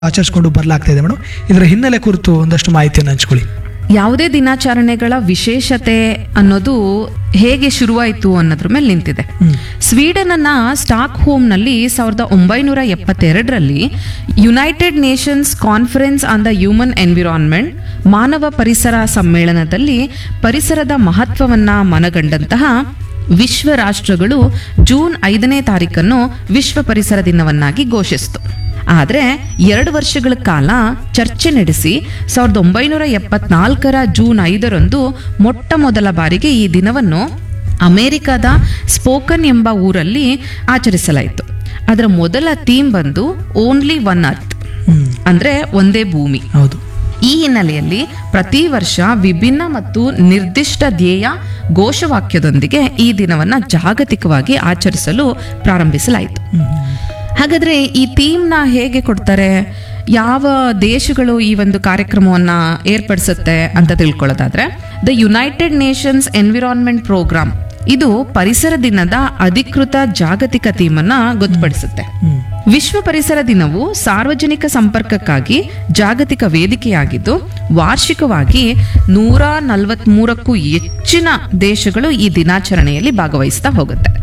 ಆಚರಿಸ್ಕೊಂಡು ಬರಲಾಗ್ತಾ ಇದೆ ಮೇಡಮ್ ಇದರ ಹಿನ್ನೆಲೆ ಕುರಿತು ಒಂದಷ್ಟು ಮಾಹಿತಿಯನ್ನು ಹಂಚ್ಕೊಳ್ಳಿ ಯಾವುದೇ ದಿನಾಚರಣೆಗಳ ವಿಶೇಷತೆ ಅನ್ನೋದು ಹೇಗೆ ಶುರುವಾಯಿತು ಅನ್ನೋದ್ರ ಮೇಲೆ ನಿಂತಿದೆ ಸ್ವೀಡನ್ ಅನ್ನ ಸ್ಟಾಕ್ ಹೋಮ್ನಲ್ಲಿ ಸಾವಿರದ ಒಂಬೈನೂರ ಎಪ್ಪತ್ತೆರಡರಲ್ಲಿ united nations conference on the human environment ಮಾನವ ಪರಿಸರ ಸಮ್ಮೇಳನದಲ್ಲಿ ಪರಿಸರದ ಮಹತ್ವವನ್ನ ಮನಗಂಡಂತಹ ವಿಶ್ವ ರಾಷ್ಟ್ರಗಳು ಜೂನ್ ಐದನೇ ತಾರೀಕನ್ನು ವಿಶ್ವ ಪರಿಸರ ದಿನವನ್ನಾಗಿ ಘೋಷಿಸಿತು ಆದರೆ ಎರಡು ವರ್ಷಗಳ ಕಾಲ ಚರ್ಚೆ ನಡೆಸಿ ಸಾವಿರದ ಒಂಬೈನೂರ ಎಪ್ಪತ್ನಾಲ್ಕರ ಜೂನ್ ಐದರಂದು ಮೊಟ್ಟ ಮೊದಲ ಬಾರಿಗೆ ಈ ದಿನವನ್ನು ಅಮೆರಿಕದ ಸ್ಪೋಕನ್ ಎಂಬ ಊರಲ್ಲಿ ಆಚರಿಸಲಾಯಿತು ಅದರ ಮೊದಲ ಥೀಮ್ ಬಂದು ಓನ್ಲಿ ಒನ್ ಅರ್ತ್ ಹ್ಮ್ ಅಂದ್ರೆ ಒಂದೇ ಭೂಮಿ ಹೌದು ಈ ಹಿನ್ನೆಲೆಯಲ್ಲಿ ಪ್ರತಿ ವರ್ಷ ವಿಭಿನ್ನ ಮತ್ತು ನಿರ್ದಿಷ್ಟ ಧ್ಯೇಯ ಘೋಷವಾಕ್ಯದೊಂದಿಗೆ ಈ ದಿನವನ್ನ ಜಾಗತಿಕವಾಗಿ ಆಚರಿಸಲು ಪ್ರಾರಂಭಿಸಲಾಯಿತು ಹಾಗಾದ್ರೆ ಈ ಥೀಮ್ನ ಹೇಗೆ ಕೊಡ್ತಾರೆ ಯಾವ ದೇಶಗಳು ಈ ಒಂದು ಕಾರ್ಯಕ್ರಮವನ್ನ ಏರ್ಪಡಿಸುತ್ತೆ ಅಂತ ತಿಳ್ಕೊಳ್ಳೋದಾದ್ರೆ the united nations environment programme ಇದು ಪರಿಸರ ದಿನದ ಅಧಿಕೃತ ಜಾಗತಿಕ ಥೀಮನ್ನ ಗೊತ್ತುಪಡಿಸುತ್ತೆ ವಿಶ್ವ ಪರಿಸರ ದಿನವು ಸಾರ್ವಜನಿಕ ಸಂಪರ್ಕಕ್ಕಾಗಿ ಜಾಗತಿಕ ವೇದಿಕೆಯಾಗಿದ್ದು ವಾರ್ಷಿಕವಾಗಿ ನೂರ ನಲವತ್ಮೂರಕ್ಕೂ ಹೆಚ್ಚಿನ ದೇಶಗಳು ಈ ದಿನಾಚರಣೆಯಲ್ಲಿ ಭಾಗವಹಿಸ್ತಾ ಹೋಗುತ್ತೆ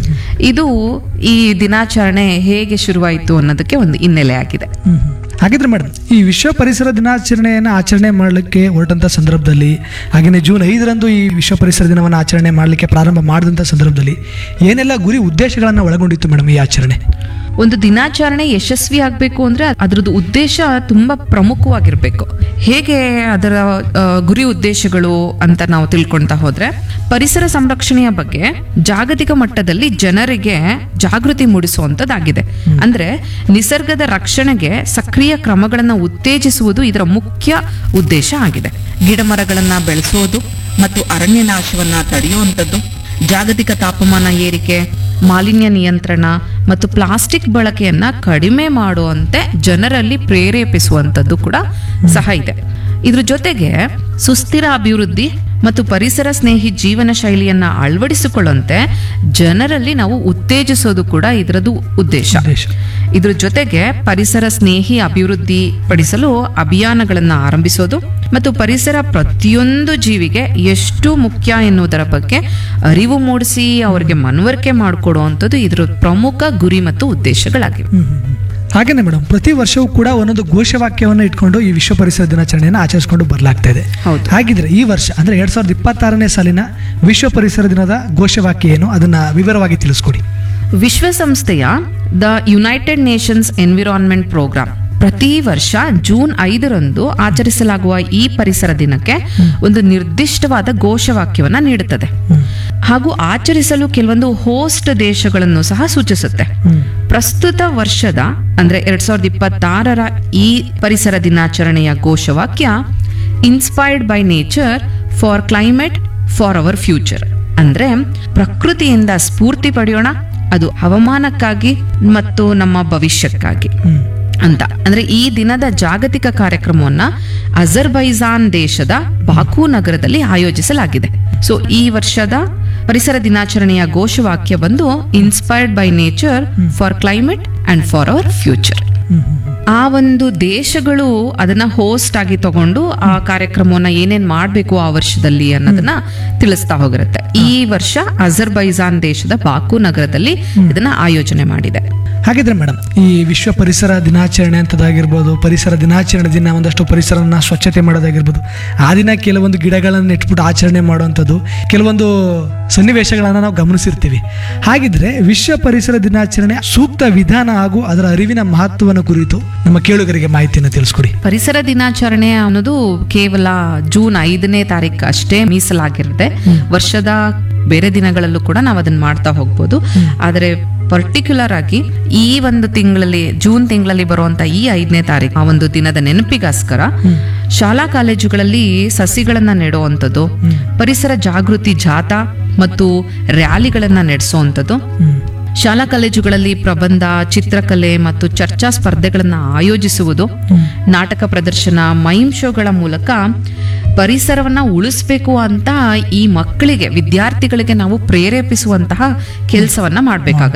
ಇದು ಈ ದಿನಾಚರಣೆ ಹೇಗೆ ಶುರುವಾಯಿತು ಅನ್ನೋದಕ್ಕೆ ಒಂದು ಹಿನ್ನೆಲೆ ಆಗಿದೆ ಹ್ಮ್ ಹ್ಮ್. ಹಾಗಿದ್ರೆ ಮೇಡಮ್ ಈ ವಿಶ್ವ ಪರಿಸರ ದಿನಾಚರಣೆಯನ್ನು ಆಚರಣೆ ಮಾಡಲಿಕ್ಕೆ ಹೊರಟಂಥ ಸಂದರ್ಭದಲ್ಲಿ ಹಾಗೆಯೇ ಜೂನ್ ಐದರಂದು ಈ ವಿಶ್ವ ಪರಿಸರ ದಿನವನ್ನು ಆಚರಣೆ ಮಾಡಲಿಕ್ಕೆ ಪ್ರಾರಂಭ ಮಾಡಿದಂಥ ಸಂದರ್ಭದಲ್ಲಿ ಏನೆಲ್ಲ ಗುರಿ ಉದ್ದೇಶಗಳನ್ನು ಒಳಗೊಂಡಿತ್ತು ಮೇಡಮ್ ಈ ಆಚರಣೆ ಒಂದು ದಿನಾಚರಣೆ ಯಶಸ್ವಿ ಆಗಬೇಕು ಅಂದ್ರೆ ಅದರದ್ದು ಉದ್ದೇಶ ತುಂಬಾ ಪ್ರಮುಖವಾಗಿರ್ಬೇಕು ಹೇಗೆ ಅದರ ಆ, ಗುರಿ ಉದ್ದೇಶಗಳು ಅಂತ ನಾವು ತಿಳ್ಕೊಳ್ತಾ ಹೋದ್ರೆ ಪರಿಸರ ಸಂರಕ್ಷಣೆಯ ಬಗ್ಗೆ ಜಾಗತಿಕ ಮಟ್ಟದಲ್ಲಿ ಜನರಿಗೆ ಜಾಗೃತಿ ಮೂಡಿಸುವಂತದ್ದಾಗಿದೆ ಅಂದ್ರೆ ನಿಸರ್ಗದ ರಕ್ಷಣೆಗೆ ಸಕ್ರಿಯ ಕ್ರಮಗಳನ್ನು ಉತ್ತೇಜಿಸುವುದು ಇದರ ಮುಖ್ಯ ಉದ್ದೇಶ ಆಗಿದೆ ಗಿಡ ಮರಗಳನ್ನ ಬೆಳೆಸೋದು ಮತ್ತು ಅರಣ್ಯ ನಾಶವನ್ನ ತಡೆಯುವಂಥದ್ದು ಜಾಗತಿಕ ತಾಪಮಾನ ಏರಿಕೆ ಮಾಲಿನ್ಯ ನಿಯಂತ್ರಣ ಮತ್ತು ಪ್ಲಾಸ್ಟಿಕ್ ಬಳಕೆಯನ್ನ ಕಡಿಮೆ ಮಾಡುವಂತೆ ಜನರಲ್ಲಿ ಪ್ರೇರೇಪಿಸುವಂಥದ್ದು ಕೂಡ ಸಹ ಇದೆ ಇದ್ರ ಜೊತೆಗೆ ಸುಸ್ಥಿರ ಅಭಿವೃದ್ಧಿ ಮತ್ತು ಪರಿಸರ ಸ್ನೇಹಿ ಜೀವನ ಶೈಲಿಯನ್ನ ಅಳವಡಿಸಿಕೊಳ್ಳುವಂತೆ ಜನರಲ್ಲಿ ನಾವು ಉತ್ತೇಜಿಸೋದು ಕೂಡ ಇದರದ್ದು ಉದ್ದೇಶ ಉದ್ದೇಶ. ಇದ್ರ jotege ಪರಿಸರ ಸ್ನೇಹಿ ಅಭಿವೃದ್ಧಿ ಪಡಿಸಲು ಅಭಿಯಾನಗಳನ್ನು ಆರಂಭಿಸೋದು ಮತ್ತು ಪರಿಸರ ಪ್ರತಿಯೊಂದು ಜೀವಿಗೆ ಎಷ್ಟು ಮುಖ್ಯ ಎನ್ನುವುದರ ಬಗ್ಗೆ ಅರಿವು ಮೂಡಿಸಿ ಅವರಿಗೆ ಮನವರಿಕೆ ಮಾಡಿಕೊಡುವಂಥದ್ದು ಇದರ ಪ್ರಮುಖ ಗುರಿ ಮತ್ತು ಉದ್ದೇಶಗಳಾಗಿವೆ ಹ್ಮ್ ಹ್ಮ್ ಹ್ಮ್. ಹಾಗೇನೆ ಮೇಡಮ್ ಪ್ರತಿ ವರ್ಷವೂ ಕೂಡ ಒಂದೊಂದು ಘೋಷವಾಕ್ಯವನ್ನು ಇಟ್ಕೊಂಡು ಈ ವಿಶ್ವ ಪರಿಸರ ದಿನಾಚರಣೆಯನ್ನು ಆಚರಿಸಿಕೊಂಡು ಬರಲಾಗ್ತಾ ಇದೆ ಹೌದು. ಹಾಗಿದ್ರೆ ಈ ವರ್ಷ ಅಂದ್ರೆ ಎರಡ್ ಸಾವಿರದ ಇಪ್ಪತ್ತಾರನೇ ಸಾಲಿನ ವಿಶ್ವ ಪರಿಸರ ದಿನದ ಘೋಷವಾಕ್ಯ ಏನು ಅದನ್ನ ವಿವರವಾಗಿ ತಿಳಿಸ್ಕೊಡಿ ವಿಶ್ವಸಂಸ್ಥೆಯ the united nations environment programme ಪ್ರತಿ ವರ್ಷ ಜೂನ್ ಐದರಂದು ಆಚರಿಸಲಾಗುವ ಈ ಪರಿಸರ ದಿನಕ್ಕೆ ಒಂದು ನಿರ್ದಿಷ್ಟವಾದ ಘೋಷವಾಕ್ಯವನ್ನ ನೀಡುತ್ತದೆ ಹಾಗೂ ಆಚರಿಸಲು ಕೆಲವೊಂದು ಹೋಸ್ಟ್ ದೇಶಗಳನ್ನು ಸಹ ಸೂಚಿಸುತ್ತೆ ಪ್ರಸ್ತುತ ವರ್ಷದ ಅಂದ್ರೆ ಎರಡ್ ಸಾವಿರದ ಇಪ್ಪತ್ತಾರರ ಈ ಪರಿಸರ ದಿನಾಚರಣೆಯ ಘೋಷವಾಕ್ಯ inspired by nature for climate for our future ಅಂದ್ರೆ ಪ್ರಕೃತಿಯಿಂದ ಸ್ಫೂರ್ತಿ ಪಡೆಯೋಣ ಅದು ಹವಾಮಾನಕ್ಕಾಗಿ ಮತ್ತು ನಮ್ಮ ಭವಿಷ್ಯಕ್ಕಾಗಿ ಹ್ಮ್ ಅಂತ ಅಂದ್ರೆ ಈ ದಿನದ ಜಾಗತಿಕ ಕಾರ್ಯಕ್ರಮವನ್ನ ಅಜರ್ಬೈಜಾನ್ ದೇಶದ ಬಾಕು ನಗರದಲ್ಲಿ ಆಯೋಜಿಸಲಾಗಿದೆ ಸೊ ಈ ವರ್ಷದ ಪರಿಸರ ದಿನಾಚರಣೆಯ ಘೋಷವಾಕ್ಯ ಬಂದು inspired by nature for climate and for our future hmm hmm hmm. ಆ ಒಂದು ದೇಶಗಳು ಅದನ್ನ ಹೋಸ್ಟ್ ಆಗಿ ತಗೊಂಡು ಆ ಕಾರ್ಯಕ್ರಮವನ್ನ ಏನೇನ್ ಮಾಡ್ಬೇಕು ಆ ವರ್ಷದಲ್ಲಿ ಅನ್ನೋದನ್ನ ತಿಳಿಸ್ತಾ ಹೋಗಿರುತ್ತೆ ಈ ವರ್ಷ ಅಜರ್ಬೈಜಾನ್ ದೇಶದ ಬಾಕು ನಗರದಲ್ಲಿ ಇದನ್ನ ಆಯೋಜನೆ ಮಾಡಿದೆ ಹಾಗಿದ್ರೆ ಮೇಡಮ್ ಈ ವಿಶ್ವ ಪರಿಸರ ದಿನಾಚರಣೆ ಅಂತದಾಗಿರ್ಬೋದು ಪರಿಸರ ದಿನಾಚರಣೆ ದಿನ ಒಂದಷ್ಟು ಪರಿಸರನ ಸ್ವಚ್ಛತೆ ಮಾಡೋದಾಗಿರ್ಬೋದು ಆ ದಿನ ಕೆಲವೊಂದು ಗಿಡಗಳನ್ನು ಇಟ್ಬಿಟ್ಟು ಆಚರಣೆ ಮಾಡುವಂಥದ್ದು ಕೆಲವೊಂದು ಸನ್ನಿವೇಶಗಳನ್ನು ನಾವು ಗಮನಿಸಿರ್ತೀವಿ ಹಾಗಿದ್ರೆ ವಿಶ್ವ ಪರಿಸರ ದಿನಾಚರಣೆ ಸೂಕ್ತ ವಿಧಾನ ಹಾಗೂ ಅದರ ಅರಿವಿನ ಮಹತ್ವವನ್ನು ಕುರಿತು ನಮ್ಮ ಕೇಳುಗರಿಗೆ ಮಾಹಿತಿಯನ್ನು ತಿಳಿಸ್ಕೊಡಿ ಪರಿಸರ ದಿನಾಚರಣೆ ಅನ್ನೋದು ಕೇವಲ ಜೂನ್ ಐದನೇ ತಾರೀಕು ಅಷ್ಟೇ ಮೀಸಲಾಗಿರುತ್ತೆ ವರ್ಷದ ಬೇರೆ ದಿನಗಳಲ್ಲೂ ಕೂಡ ನಾವು ಅದನ್ನ ಮಾಡ್ತಾ ಹೋಗ್ಬೋದು ಆದರೆ ಪರ್ಟಿಕ್ಯುಲರ್ ಆಗಿ ಈ ಒಂದು ತಿಂಗಳಲ್ಲಿ ಜೂನ್ ತಿಂಗಳಲ್ಲಿ ಬರುವಂತ ಈ ಐದನೇ ತಾರೀಕು ಆ ಒಂದು ದಿನದ ನೆನಪಿಗೋಸ್ಕರ ಶಾಲಾ ಕಾಲೇಜುಗಳಲ್ಲಿ ಸಸಿಗಳನ್ನ ನೆಡುವಂಥದ್ದು ಪರಿಸರ ಜಾಗೃತಿ ಜಾಥಾ ಮತ್ತು ರ್ಯಾಲಿಗಳನ್ನ ನಡೆಸುವಂಥದ್ದು ಶಾಲಾ ಕಾಲೇಜುಗಳಲ್ಲಿ ಪ್ರಬಂಧ ಚಿತ್ರಕಲೆ ಮತ್ತು ಚರ್ಚಾ ಸ್ಪರ್ಧೆಗಳನ್ನ ಆಯೋಜಿಸುವುದು ನಾಟಕ ಪ್ರದರ್ಶನ ಮೈಮ್ ಶೋಗಳ ಮೂಲಕ ಪರಿಸರವನ್ನ ಉಳಿಸ್ಬೇಕು ಅಂತ ಈ ಮಕ್ಕಳಿಗೆ ವಿದ್ಯಾರ್ಥಿಗಳಿಗೆ ನಾವು ಪ್ರೇರೇಪಿಸುವಂತಹ ಕೆಲಸವನ್ನ ಮಾಡಬೇಕಾಗತ್ತೆ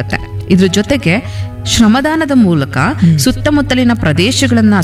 ಇದ್ರ ಜೊತೆಗೆ ಶ್ರಮದಾನದ ಮೂಲಕ ಸುತ್ತಮುತ್ತಲಿನ ಪ್ರದೇಶಗಳನ್ನ